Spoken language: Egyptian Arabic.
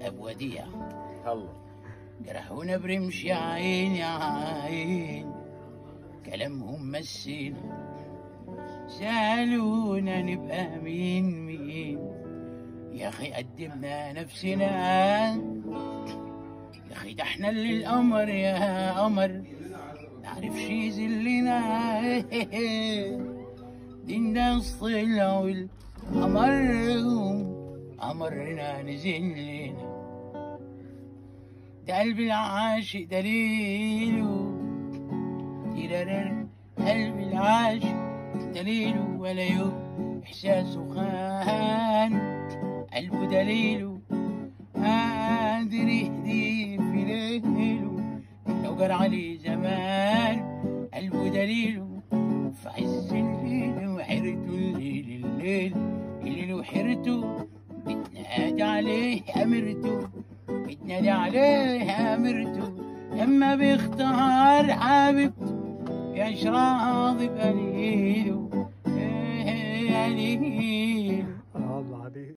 ابو وديع الله جرحونا برمش يا عين يا عين كلامهم مسينا سألونا نبقى مين مين يا أخي قدمنا نفسنا يا أخي ده احنا اللي القمر يا قمر نعرفش يذلنا دي الناس طلعوا القمر قمرنا نزل لنا ده قلب العاشق دليله تيرارر قلب العاشق دليله ولا يوم إحساسه خان قلبه دليله قادر يهدي في ليله لو جرى عليه زمان قلبه دليله في عز الليل وحيرته الليل الليل الليل وحيرته بتنادي عليه أمرته بتنادي عليه أمرته لما بيختار حبيبته يا راضي بقليله إيه يا ليل